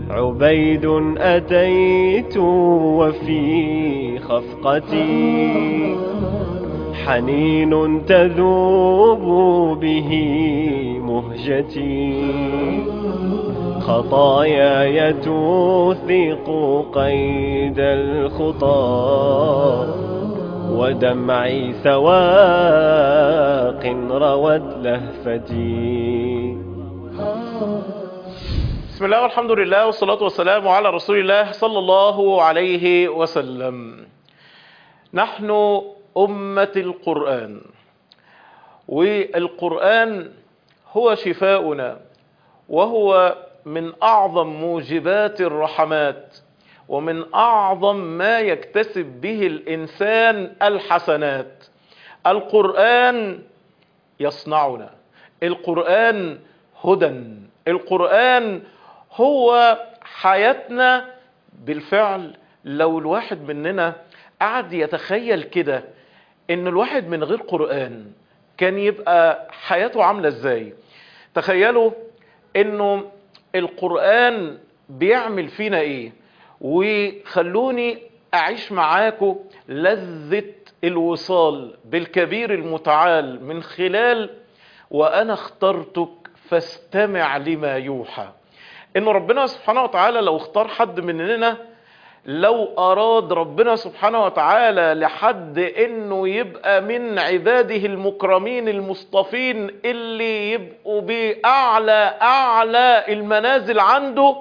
عبيد أتيت وفي خفقتي حنين تذوب به مهجتي خطاياي توثق قيد الخطى ودمعي سواق روت لهفتي بسم الله والحمد لله والصلاة والسلام على رسول الله صلى الله عليه وسلم نحن أمة القرآن والقرآن هو شفاؤنا وهو من أعظم موجبات الرحمات ومن أعظم ما يكتسب به الإنسان الحسنات القرآن يصنعنا القرآن هدى القرآن هو حياتنا بالفعل لو الواحد مننا قعد يتخيل كده ان الواحد من غير قرآن كان يبقى حياته عاملة ازاي تخيلوا انه القرآن بيعمل فينا ايه وخلوني اعيش معاكم لذة الوصال بالكبير المتعال من خلال وانا اخترتك فاستمع لما يوحى ان ربنا سبحانه وتعالى لو اختار حد مننا لو اراد ربنا سبحانه وتعالى لحد انه يبقى من عباده المكرمين المصطفين اللي يبقوا باعلى اعلى المنازل عنده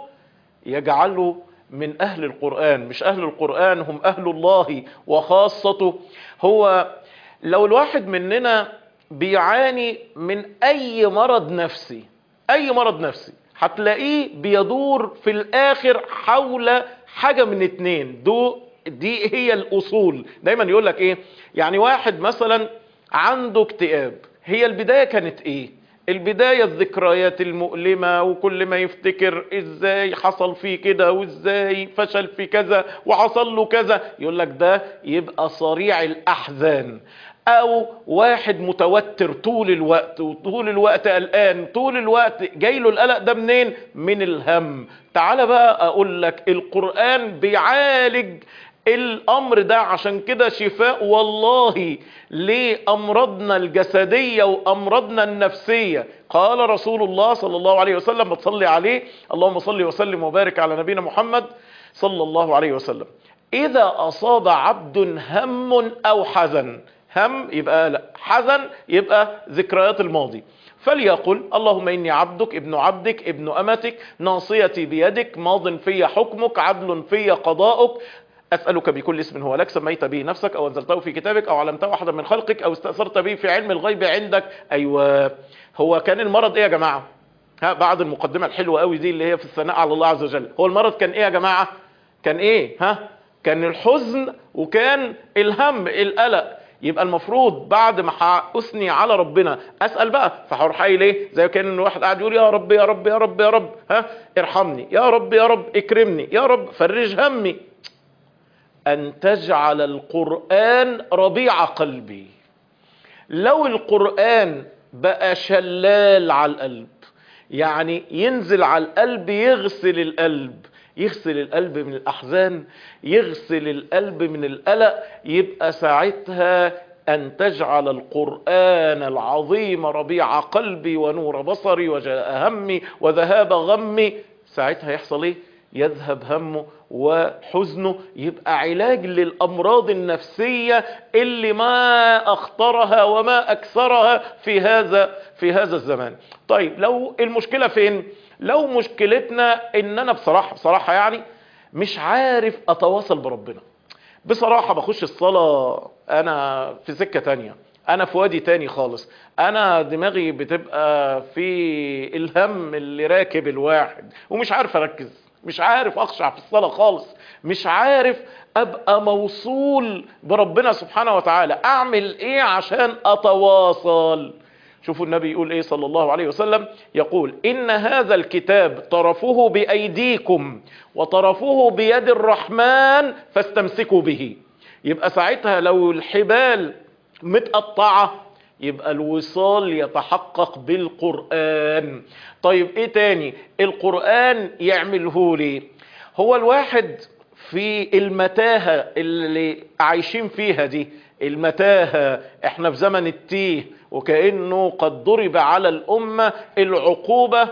يجعله من اهل القرآن مش اهل القرآن هم اهل الله وخاصته هو لو الواحد مننا بيعاني من اي مرض نفسي اي مرض نفسي هتلاقيه بيدور في الاخر حول حاجة من اتنين دو دي هي الاصول دايما يقول لك ايه يعني واحد مثلا عنده اكتئاب هي البداية كانت ايه البداية الذكريات المؤلمة وكل ما يفتكر ازاي حصل فيه كده وازاي فشل في كذا وحصل له كذا يقول لك ده يبقى صريع الاحزان او واحد متوتر طول الوقت وطول الوقت قلقان طول الوقت جاي له القلق ده منين من الهم تعال بقى اقول لك القرآن بيعالج الامر ده عشان كده شفاء والله لامراضنا الجسدية وامراضنا النفسية قال رسول الله صلى الله عليه وسلم بتصلي عليه اللهم صل وسلم وبارك على نبينا محمد صلى الله عليه وسلم اذا اصاب عبد هم او حزن هم يبقى لا حزن يبقى ذكريات الماضي فليقل اللهم إني عبدك ابن عبدك ابن أمتك ناصيتي بيدك ماض في حكمك عدل في قضاؤك أسألك بكل اسم هو لك سميت به نفسك أو أنزلته في كتابك أو علمته أحدا من خلقك أو استأثرت به في علم الغيب عندك أيوة هو كان المرض إيه يا جماعة ها بعد المقدمة الحلوة قوي دي اللي هي في الثناء على الله عز وجل هو المرض كان إيه يا جماعة كان إيه ها كان الحزن وكان الهم القلق يبقى المفروض بعد ما اثني على ربنا اسال بقى فهروح قايل ايه زي كان واحد قاعد يقول يا رب يا رب يا رب يا رب ها ارحمني يا رب يا رب اكرمني يا رب فرج همي ان تجعل القران ربيع قلبي لو القران بقى شلال على القلب يعني ينزل على القلب يغسل القلب يغسل القلب من الأحزان يغسل القلب من القلق يبقى ساعتها أن تجعل القرآن العظيم ربيع قلبي ونور بصري وجاء همي وذهاب غمي ساعتها يحصل ايه يذهب همه وحزنه يبقى علاج للأمراض النفسية اللي ما أخطرها وما أكثرها في هذا في هذا الزمان طيب لو المشكلة فين لو مشكلتنا ان انا بصراحة بصراحة يعني مش عارف اتواصل بربنا بصراحة بخش الصلاة انا في سكة تانية انا في وادي تاني خالص انا دماغي بتبقى في الهم اللي راكب الواحد ومش عارف اركز مش عارف اخشع في الصلاة خالص مش عارف ابقى موصول بربنا سبحانه وتعالى اعمل ايه عشان اتواصل شوفوا النبي يقول ايه صلى الله عليه وسلم يقول ان هذا الكتاب طرفه بايديكم وطرفه بيد الرحمن فاستمسكوا به يبقى ساعتها لو الحبال متقطعة يبقى الوصال يتحقق بالقرآن طيب ايه تاني القرآن يعمله لي هو الواحد في المتاهة اللي عايشين فيها دي المتاهة احنا في زمن التيه وكأنه قد ضرب على الأمة العقوبة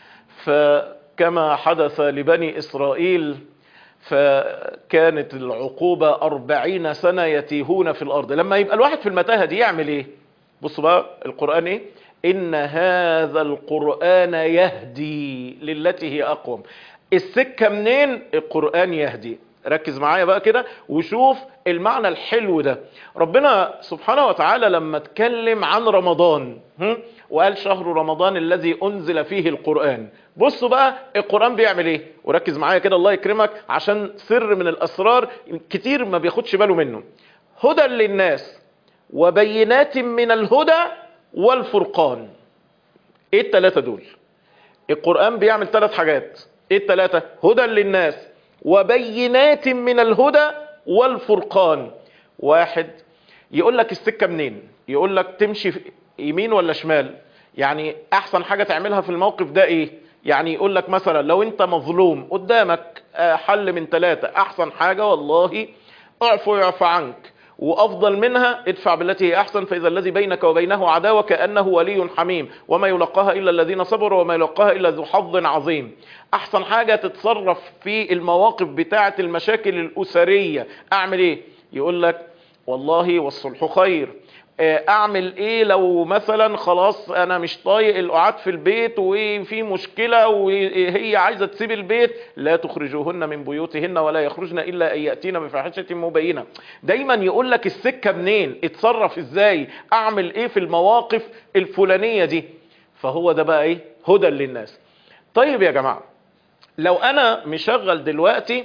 فكما حدث لبني إسرائيل فكانت العقوبة أربعين سنة يتيهون في الأرض لما يبقى الواحد في المتاهة دي يعمل ايه بصوا بقى القرآن ايه إن هذا القرآن يهدي للتي هي أقوم السكة منين القرآن يهدي ركز معايا بقى كده وشوف المعنى الحلو ده ربنا سبحانه وتعالى لما اتكلم عن رمضان هم؟ وقال شهر رمضان الذي انزل فيه القرآن بصوا بقى القرآن بيعمل ايه وركز معايا كده الله يكرمك عشان سر من الاسرار كتير ما بياخدش باله منه هدى للناس وبينات من الهدى والفرقان ايه التلاتة دول القرآن بيعمل ثلاث حاجات ايه التلاتة هدى للناس وبينات من الهدى والفرقان واحد يقول لك السكة منين يقول لك تمشي يمين ولا شمال يعني احسن حاجة تعملها في الموقف ده ايه يعني يقول لك مثلا لو انت مظلوم قدامك حل من ثلاثة احسن حاجة والله اعفو يعفى عنك وافضل منها ادفع بالتي هي احسن فاذا الذي بينك وبينه عداوه كانه ولي حميم وما يلقاها الا الذين صبروا وما يلقاها الا ذو حظ عظيم احسن حاجه تتصرف في المواقف بتاعه المشاكل الاسريه اعمل ايه يقول لك والله والصلح خير اعمل ايه لو مثلا خلاص انا مش طايق القعاد في البيت وفي مشكلة وهي عايزة تسيب البيت لا تخرجوهن من بيوتهن ولا يخرجن الا ان يأتين بفاحشة مبينة دايما يقول لك السكة منين اتصرف ازاي اعمل ايه في المواقف الفلانية دي فهو ده بقى ايه هدى للناس طيب يا جماعة لو انا مشغل دلوقتي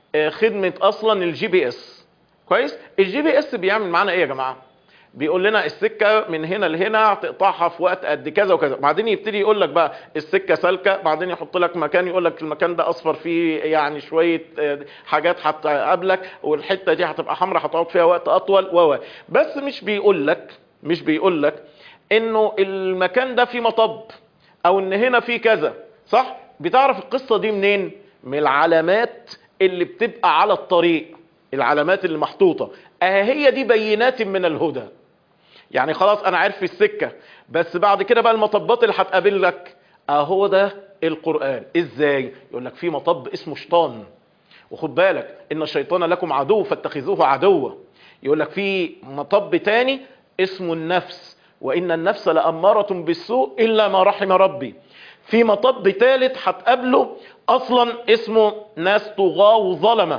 خدمة اصلا الجي بي اس كويس الجي بي اس بيعمل معانا ايه يا جماعه بيقول لنا السكه من هنا لهنا تقطعها في وقت قد كذا وكذا بعدين يبتدي يقول لك بقى السكه سالكه بعدين يحط لك مكان يقول لك المكان ده اصفر فيه يعني شويه حاجات هتقابلك والحته دي هتبقى حمراء هتقعد فيها وقت اطول و بس مش بيقول لك مش بيقول لك انه المكان ده فيه مطب او ان هنا فيه كذا صح بتعرف القصه دي منين من العلامات اللي بتبقى على الطريق العلامات اللي محطوطه اه هي دي بينات من الهدى يعني خلاص انا عارف السكة بس بعد كده بقى المطبات اللي هتقابل لك اهو ده القرآن ازاي يقول لك في مطب اسمه شيطان وخد بالك ان الشيطان لكم عدو فاتخذوه عدوا يقول لك في مطب تاني اسمه النفس وان النفس لأمارة بالسوء الا ما رحم ربي في مطب ثالث هتقابله اصلا اسمه ناس طغاة وظلمة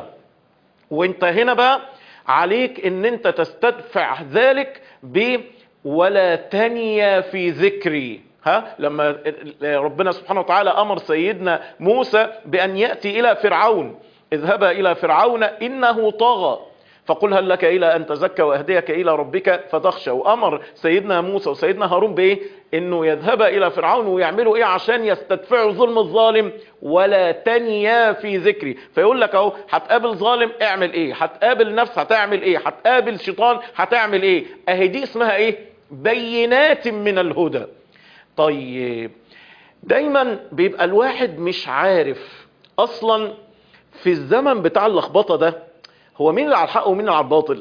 وانت هنا بقى عليك ان انت تستدفع ذلك ب ولا تنيا في ذكري ها لما ربنا سبحانه وتعالى امر سيدنا موسى بان ياتي الى فرعون اذهبا الى فرعون انه طغى فقل هل لك الى ان تزكى واهديك الى ربك فتخشى وامر سيدنا موسى وسيدنا هارون بايه انه يذهبا الى فرعون ويعملوا ايه عشان يستدفعوا ظلم الظالم ولا تنيا في ذكري فيقول لك اهو هتقابل ظالم اعمل ايه هتقابل نفس هتعمل ايه هتقابل شيطان هتعمل ايه اهي دي اسمها ايه بينات من الهدى طيب دايما بيبقى الواحد مش عارف اصلا في الزمن بتاع اللخبطه ده هو مين اللي على الحق ومين اللي على الباطل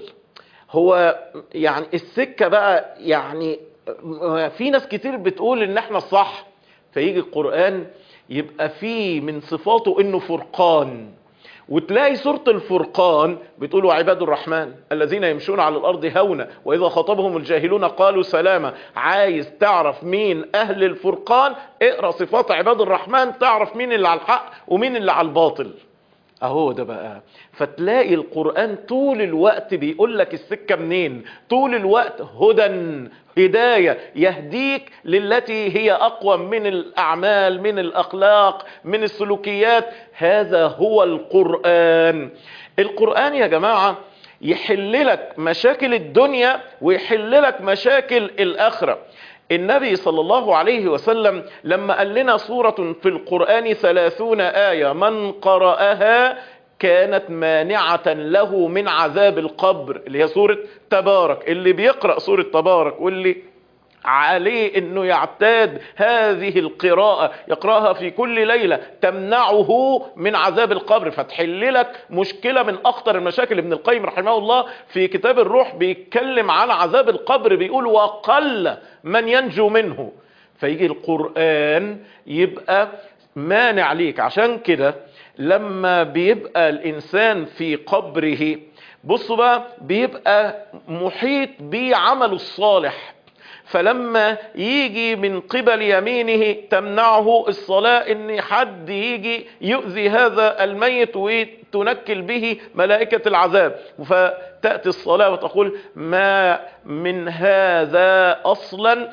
هو يعني السكة بقى يعني في ناس كتير بتقول ان احنا الصح فيجي القرآن يبقى فيه من صفاته انه فرقان وتلاقي سورة الفرقان بتقولوا عباد الرحمن الذين يمشون على الأرض هونا وإذا خطبهم الجاهلون قالوا سلاما عايز تعرف مين أهل الفرقان اقرأ صفات عباد الرحمن تعرف مين اللي على الحق ومين اللي على الباطل اهو ده بقى فتلاقي القرآن طول الوقت بيقول لك السكة منين طول الوقت هدى هداية يهديك للتي هي أقوى من الأعمال من الأخلاق من السلوكيات هذا هو القرآن القرآن يا جماعة يحل لك مشاكل الدنيا ويحل لك مشاكل الآخرة النبي صلى الله عليه وسلم لما قال لنا سورة في القرآن ثلاثون آية من قرأها كانت مانعة له من عذاب القبر اللي هي سورة تبارك اللي بيقرأ سورة تبارك واللي عليه انه يعتاد هذه القراءة يقرأها في كل ليلة تمنعه من عذاب القبر فتحل لك مشكلة من اخطر المشاكل ابن القيم رحمه الله في كتاب الروح بيتكلم عن عذاب القبر بيقول وقل من ينجو منه فيجي القرآن يبقى مانع ليك عشان كده لما بيبقى الانسان في قبره بصوا بقى بيبقى محيط بعمله الصالح فلما يجي من قبل يمينه تمنعه الصلاة ان حد يجي يؤذي هذا الميت وتنكل به ملائكة العذاب فتأتي الصلاة وتقول ما من هذا اصلا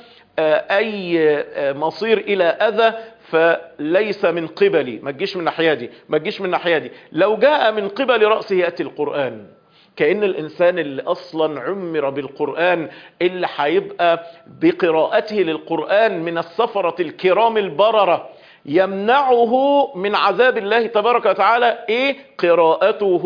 اي مصير الى اذى فليس من قبلي ما تجيش من ناحيه دي ما تجيش من ناحيه دي لو جاء من قبل راسه ياتي القران كأن الإنسان اللي أصلا عمر بالقرآن اللي هيبقى بقراءته للقرآن من السفرة الكرام البررة يمنعه من عذاب الله تبارك وتعالى إيه قراءته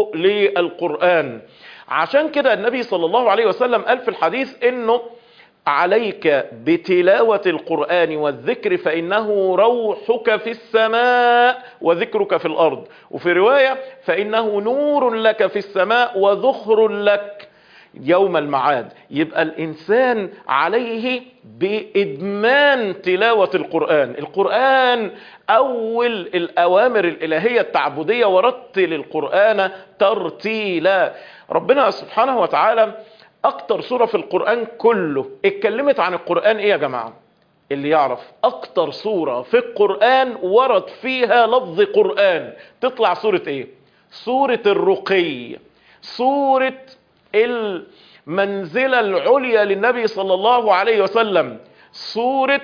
للقرآن عشان كده النبي صلى الله عليه وسلم قال في الحديث إنه عليك بتلاوة القرآن والذكر فإنه روحك في السماء وذكرك في الأرض وفي رواية فإنه نور لك في السماء وذخر لك يوم المعاد يبقى الإنسان عليه بإدمان تلاوة القرآن القرآن أول الأوامر الإلهية التعبدية ورتل القرآن ترتيلا ربنا سبحانه وتعالى اكتر سورة في القرآن كله اتكلمت عن القرآن ايه يا جماعة اللي يعرف اكتر سورة في القرآن ورد فيها لفظ قرآن تطلع سورة ايه سورة الرقي سورة المنزلة العليا للنبي صلى الله عليه وسلم سورة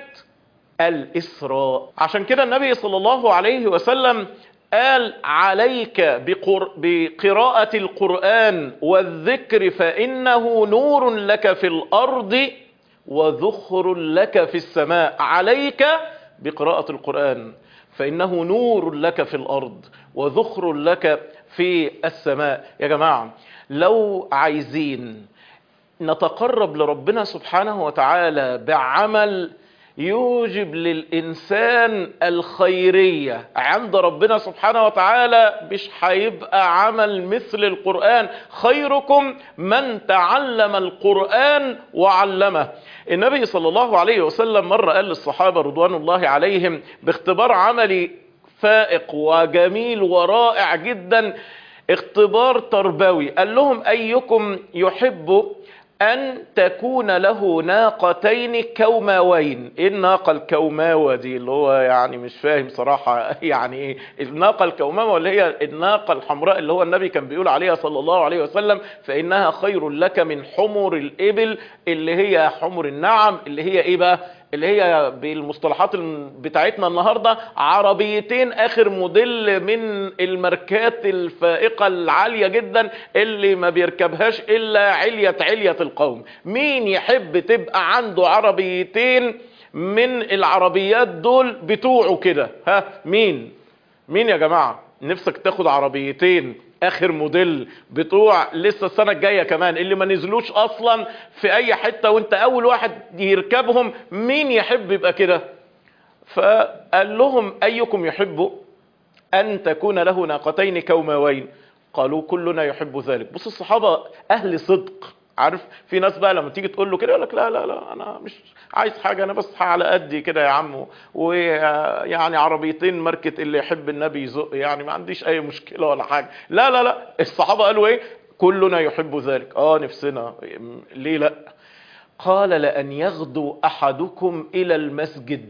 الإسراء عشان كده النبي صلى الله عليه وسلم قال عليك بقر... بقراءة القرآن والذكر فإنه نور لك في الأرض وذخر لك في السماء عليك بقراءة القرآن فإنه نور لك في الأرض وذخر لك في السماء يا جماعة لو عايزين نتقرب لربنا سبحانه وتعالى بعمل يوجب للإنسان الخيرية عند ربنا سبحانه وتعالى مش هيبقى عمل مثل القرآن خيركم من تعلم القرآن وعلمه النبي صلى الله عليه وسلم مرة قال للصحابة رضوان الله عليهم باختبار عملي فائق وجميل ورائع جدا اختبار تربوي قال لهم أيكم يحب أن تكون له ناقتين كوماوين إيه الناقة الكوماوة دي اللي هو يعني مش فاهم صراحة يعني إيه الناقة الكوماوة اللي هي الناقة الحمراء اللي هو النبي كان بيقول عليها صلى الله عليه وسلم فإنها خير لك من حمر الإبل اللي هي حمر النعم اللي هي إيه بقى اللي هي بالمصطلحات بتاعتنا النهاردة عربيتين اخر موديل من الماركات الفائقة العالية جدا اللي ما بيركبهاش الا علية علية القوم مين يحب تبقى عنده عربيتين من العربيات دول بتوعه كده ها مين مين يا جماعة نفسك تاخد عربيتين اخر موديل بتوع لسه السنة الجاية كمان اللي ما نزلوش اصلا في اي حتة وانت اول واحد يركبهم مين يحب يبقى كده فقال لهم ايكم يحب ان تكون له ناقتين كوماوين قالوا كلنا يحب ذلك بص الصحابة اهل صدق عارف في ناس بقى لما تيجي تقول له كده يقول لك لا لا لا انا مش عايز حاجه انا بس على قدي كده يا عم ويعني عربيتين ماركه اللي يحب النبي يزق يعني ما عنديش اي مشكله ولا حاجه لا لا لا الصحابه قالوا ايه كلنا يحب ذلك اه نفسنا ليه لا قال لان يغدو احدكم الى المسجد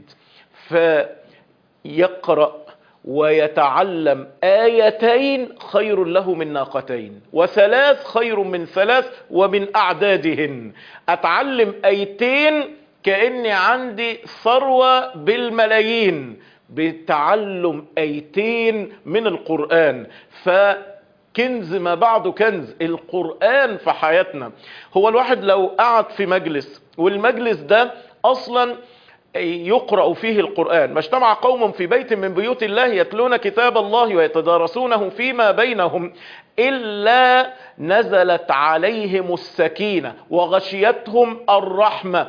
فيقرأ ويتعلم آيتين خير له من ناقتين وثلاث خير من ثلاث ومن أعدادهن أتعلم آيتين كأني عندي ثروة بالملايين بتعلم آيتين من القرآن فكنز ما بعده كنز القرآن في حياتنا هو الواحد لو قعد في مجلس والمجلس ده أصلا يقرأ فيه القرآن ما اجتمع قوم في بيت من بيوت الله يتلون كتاب الله ويتدارسونه فيما بينهم إلا نزلت عليهم السكينة وغشيتهم الرحمة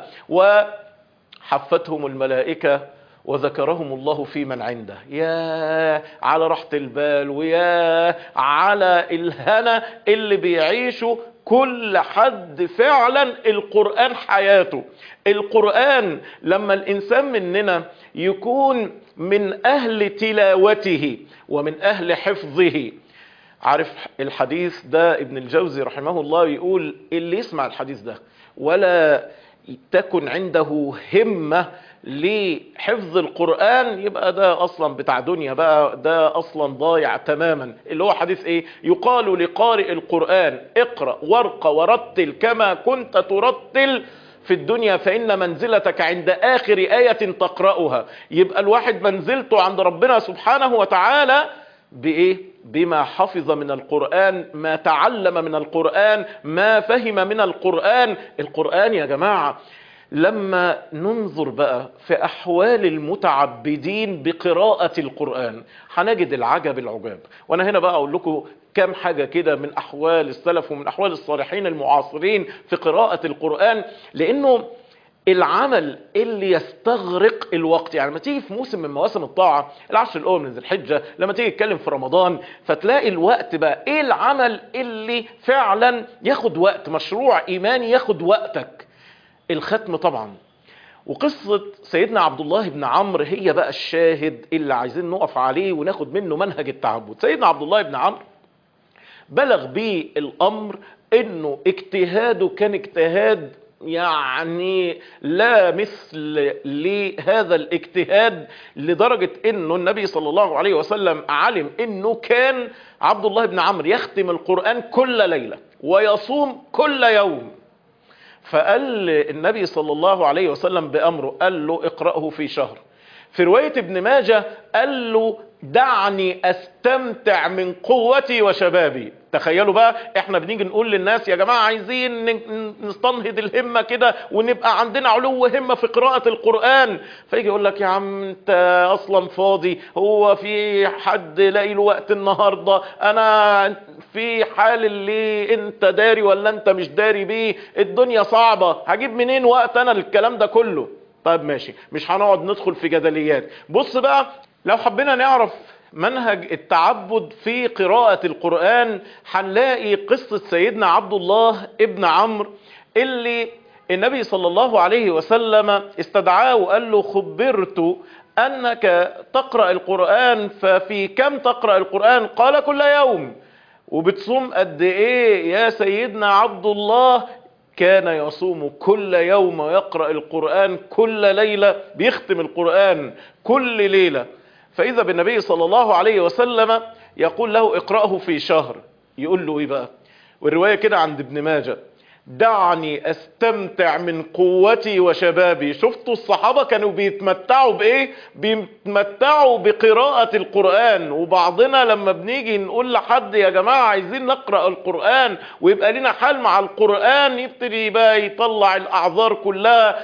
وحفتهم الملائكة وذكرهم الله في من عنده يا على راحة البال ويا على الهنا اللي بيعيشوا كل حد فعلا القرآن حياته القرآن لما الإنسان مننا يكون من أهل تلاوته ومن أهل حفظه عارف الحديث ده ابن الجوزي رحمه الله يقول اللي يسمع الحديث ده ولا تكن عنده همة لحفظ القرآن يبقى ده أصلا بتاع دنيا بقى ده أصلا ضايع تماما اللي هو حديث إيه يقال لقارئ القرآن اقرأ وارقى ورتل كما كنت ترتل في الدنيا فإن منزلتك عند آخر آية تقرأها يبقى الواحد منزلته عند ربنا سبحانه وتعالى بإيه بما حفظ من القرآن ما تعلم من القرآن ما فهم من القرآن القرآن يا جماعة لما ننظر بقى في أحوال المتعبدين بقراءة القرآن هنجد العجب العجاب وأنا هنا بقى أقول لكم كم حاجة كده من أحوال السلف ومن أحوال الصالحين المعاصرين في قراءة القرآن لأنه العمل اللي يستغرق الوقت يعني لما تيجي في موسم من مواسم الطاعة العشر الأول من ذي الحجة لما تيجي تتكلم في رمضان فتلاقي الوقت بقى ايه العمل اللي فعلا ياخد وقت مشروع ايماني ياخد وقتك الختم طبعا وقصة سيدنا عبد الله بن عمرو هي بقى الشاهد اللي عايزين نقف عليه وناخد منه منهج التعبد سيدنا عبد الله بن عمرو بلغ بيه الامر انه اجتهاده كان اجتهاد يعني لا مثل لهذا الاجتهاد لدرجة انه النبي صلى الله عليه وسلم علم انه كان عبد الله بن عمرو يختم القرآن كل ليلة ويصوم كل يوم فقال النبي صلى الله عليه وسلم بأمره قال له اقرأه في شهر في رواية ابن ماجه قال له دعني استمتع من قوتي وشبابي تخيلوا بقى احنا بنيجي نقول للناس يا جماعة عايزين نستنهض الهمة كده ونبقى عندنا علو همة في قراءة القرآن فيجي يقول لك يا عم انت اصلا فاضي هو في حد لاقي له وقت النهاردة انا في حال اللي انت داري ولا انت مش داري بيه الدنيا صعبة هجيب منين وقت انا للكلام ده كله طيب ماشي مش هنقعد ندخل في جدليات بص بقى لو حبينا نعرف منهج التعبد في قراءة القرآن هنلاقي قصة سيدنا عبد الله ابن عمرو اللي النبي صلى الله عليه وسلم استدعاه وقال له خبرت أنك تقرأ القرآن ففي كم تقرأ القرآن قال كل يوم وبتصوم قد ايه يا سيدنا عبد الله كان يصوم كل يوم ويقرأ القرآن كل ليلة بيختم القرآن كل ليلة فإذا بالنبي صلى الله عليه وسلم يقول له اقرأه في شهر يقول له ايه بقى والرواية كده عند ابن ماجه دعني استمتع من قوتي وشبابي شفتوا الصحابة كانوا بيتمتعوا بايه بيتمتعوا بقراءة القرآن وبعضنا لما بنيجي نقول لحد يا جماعة عايزين نقرأ القرآن ويبقى لنا حال مع القرآن يبتدي بقى يطلع الاعذار كلها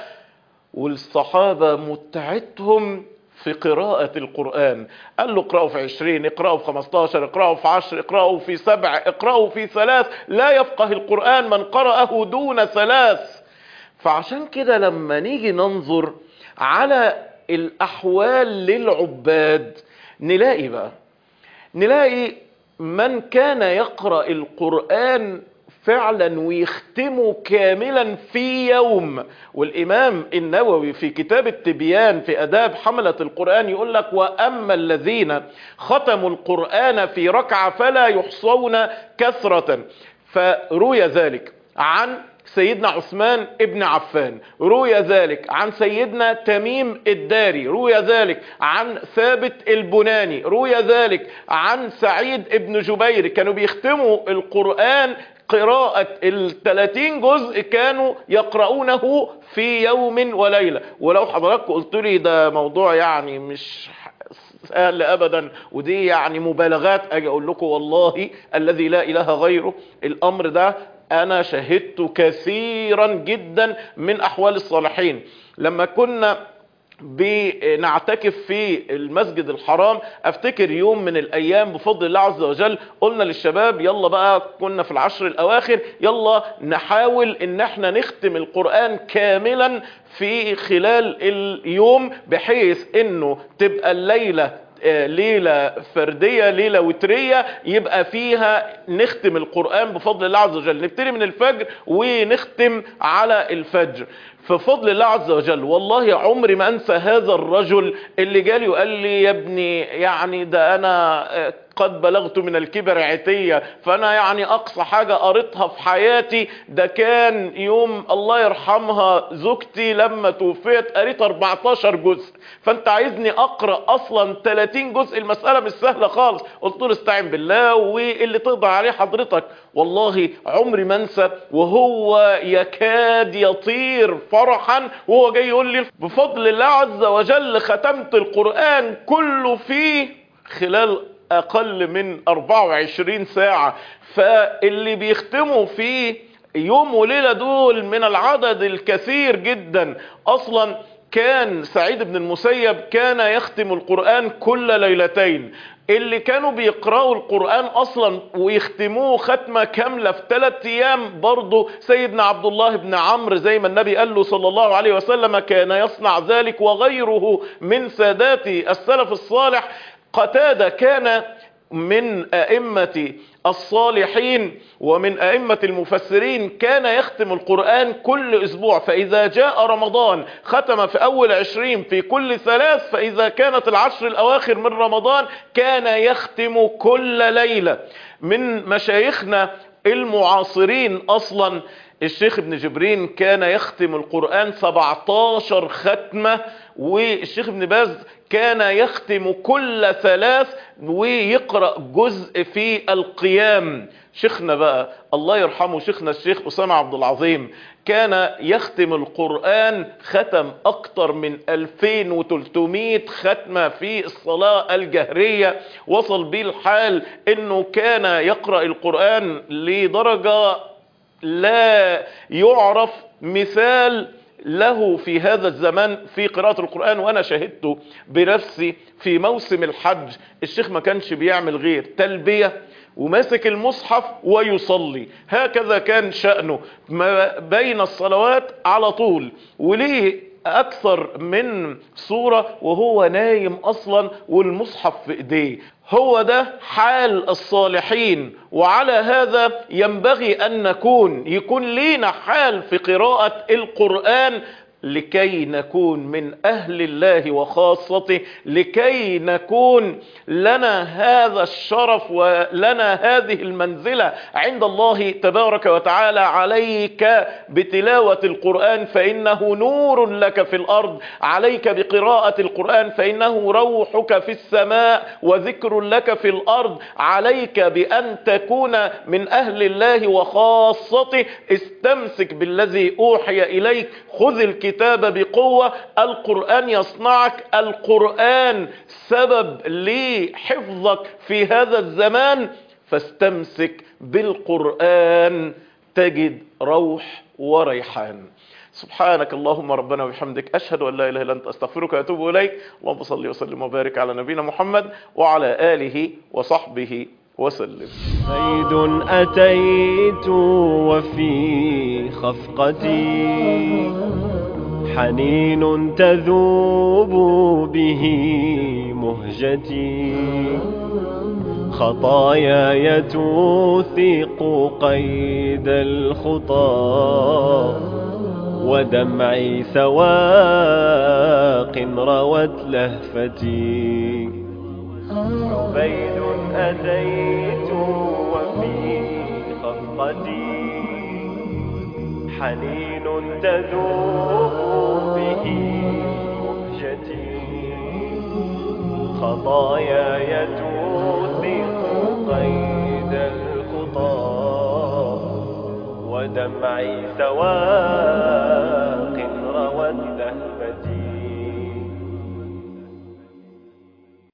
والصحابة متعتهم في قراءة القرآن قال له اقرأوا في عشرين اقرأوا في خمستاشر اقرأوا في عشر اقرأوا في سبع اقرأوا في ثلاث لا يفقه القرآن من قرأه دون ثلاث فعشان كده لما نيجي ننظر على الأحوال للعباد نلاقي بقى نلاقي من كان يقرأ القرآن فعلا ويختمه كاملا في يوم والإمام النووي في كتاب التبيان في أداب حملة القرآن يقول لك وأما الذين ختموا القرآن في ركعة فلا يحصون كثرة فروي ذلك عن سيدنا عثمان ابن عفان روي ذلك عن سيدنا تميم الداري روي ذلك عن ثابت البناني روي ذلك عن سعيد ابن جبير كانوا بيختموا القرآن قراءة الثلاثين جزء كانوا يقرؤونه في يوم وليلة ولو حضراتكم قلت لي ده موضوع يعني مش سهل ابدا ودي يعني مبالغات اجي اقول لكم والله الذي لا اله غيره الامر ده انا شهدت كثيرا جدا من احوال الصالحين لما كنا بنعتكف في المسجد الحرام افتكر يوم من الايام بفضل الله عز وجل قلنا للشباب يلا بقى كنا في العشر الاواخر يلا نحاول ان احنا نختم القرآن كاملا في خلال اليوم بحيث انه تبقى الليلة آه، ليلة فردية ليلة وترية يبقى فيها نختم القرآن بفضل الله عز وجل نبتدي من الفجر ونختم على الفجر ففضل الله عز وجل والله عمري ما انسى هذا الرجل اللي جالي وقال لي يا ابني يعني ده انا آه، قد بلغت من الكبر عتية فانا يعني اقصى حاجة قريتها في حياتي ده كان يوم الله يرحمها زوجتي لما توفيت قريت 14 جزء فانت عايزني اقرأ اصلا 30 جزء المسألة مش سهلة خالص قلت له استعين بالله واللي تقدر عليه حضرتك والله عمري ما انسى وهو يكاد يطير فرحا وهو جاي يقول لي بفضل الله عز وجل ختمت القرآن كله فيه خلال اقل من 24 ساعة فاللي بيختموا فيه يوم وليلة دول من العدد الكثير جدا اصلا كان سعيد بن المسيب كان يختم القرآن كل ليلتين اللي كانوا بيقرأوا القرآن اصلا ويختموه ختمة كاملة في ثلاث ايام برضو سيدنا عبد الله بن عمرو زي ما النبي قال له صلى الله عليه وسلم كان يصنع ذلك وغيره من سادات السلف الصالح قتادة كان من أئمة الصالحين ومن أئمة المفسرين كان يختم القرآن كل أسبوع فإذا جاء رمضان ختم في أول عشرين في كل ثلاث فإذا كانت العشر الأواخر من رمضان كان يختم كل ليلة من مشايخنا المعاصرين أصلا الشيخ ابن جبرين كان يختم القرآن 17 ختمة والشيخ ابن باز كان يختم كل ثلاث ويقرأ جزء في القيام شيخنا بقى الله يرحمه شيخنا الشيخ أسامة عبد العظيم كان يختم القرآن ختم أكتر من 2300 ختمة في الصلاة الجهرية وصل بيه الحال انه كان يقرأ القرآن لدرجة لا يعرف مثال له في هذا الزمان في قراءة القرآن وانا شهدته بنفسي في موسم الحج الشيخ ما كانش بيعمل غير تلبية وماسك المصحف ويصلي هكذا كان شأنه ما بين الصلوات على طول وليه اكثر من صورة وهو نايم اصلا والمصحف في ايديه هو ده حال الصالحين وعلى هذا ينبغي ان نكون يكون لينا حال في قراءة القرآن لكي نكون من أهل الله وخاصته لكي نكون لنا هذا الشرف ولنا هذه المنزلة عند الله تبارك وتعالى عليك بتلاوة القرآن فإنه نور لك في الأرض عليك بقراءة القرآن فإنه روحك في السماء وذكر لك في الأرض عليك بأن تكون من أهل الله وخاصته استمسك بالذي أوحي إليك خذ الكتاب بقوة القرآن يصنعك القرآن سبب لحفظك في هذا الزمان فاستمسك بالقرآن تجد روح وريحان سبحانك اللهم ربنا وبحمدك أشهد أن لا إله إلا أنت أستغفرك وأتوب إليك اللهم صل وسلم وبارك على نبينا محمد وعلى آله وصحبه وسلم زيد أتيت وفي خفقتي حنين تذوب به مهجتي خطاياي توثق قيد الخطى ودمعي سواق روت لهفتي عبيد أتيت وفي خفقتي حنين تذوب به مهجتي خطاياي توثق قيد الخطى ودمعي سواق روت لهفتي